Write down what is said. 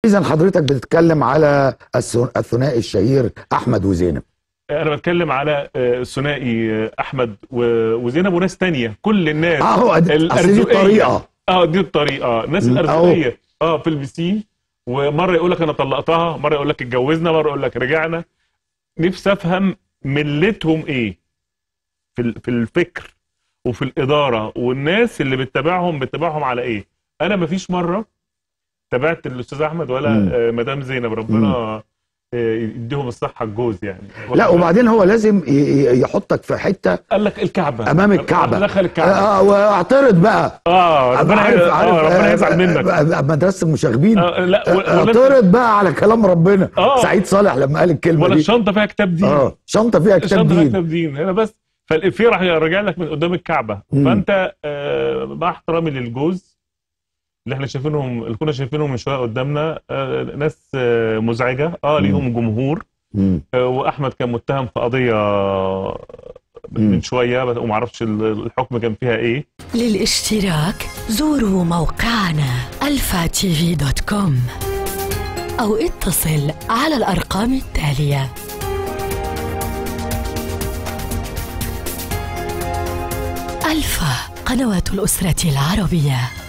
اذا حضرتك بتتكلم على الث- الثنائي الشهير احمد وزينب انا بتكلم على آه، الثنائي آه، احمد و- وزينب وناس تانية كل الناس اه هو أصل دي الأرزقية. الطريقه اه دي الطريقه الناس م، الارزقيه اه في البسين ومره يقول لك انا طلقتها مره يقول لك اتجوزنا مره يقول لك رجعنا نفسي افهم ملتهم ايه في ال- في الفكر وفي الاداره والناس اللي بتتابعهم بتتابعهم على ايه انا مفيش مره تابعت الاستاذ احمد ولا مم. آه، مدام زينب ربنا آه، يديهم الصحه الجوز يعني لا وبعدين هو لازم ي- ي- يحطك في حته قال لك الكعبه امام الكعبه دخل الكعبه آه واعترض بقى اه ربنا عارف آه، عارف ربنا آه، يزعل منك آه، مدرسه المشاغبين آه، لا و- آه، ولا اعترض بقى على كلام ربنا آه. سعيد صالح لما قال الكلمه ولا دي الشنطه فيها كتاب دين اه شنطه فيها كتاب الشنطه فيها دين كتاب دين هنا بس فالإفيه راح يرجع لك من قدام الكعبه مم. فانت آه، مع احترامي للجوز اللي احنا شايفينهم اللي كنا شايفينهم من شويه قدامنا آه، ناس آه، مزعجه اه ليهم جمهور مم. آه، واحمد كان متهم في قضيه من مم. شويه بس- وما اعرفش ال- الحكم كان فيها ايه للاشتراك زوروا موقعنا الفا تي في دوت كوم أو اتصل على الأرقام التالية ألفا قنوات الأسرة العربية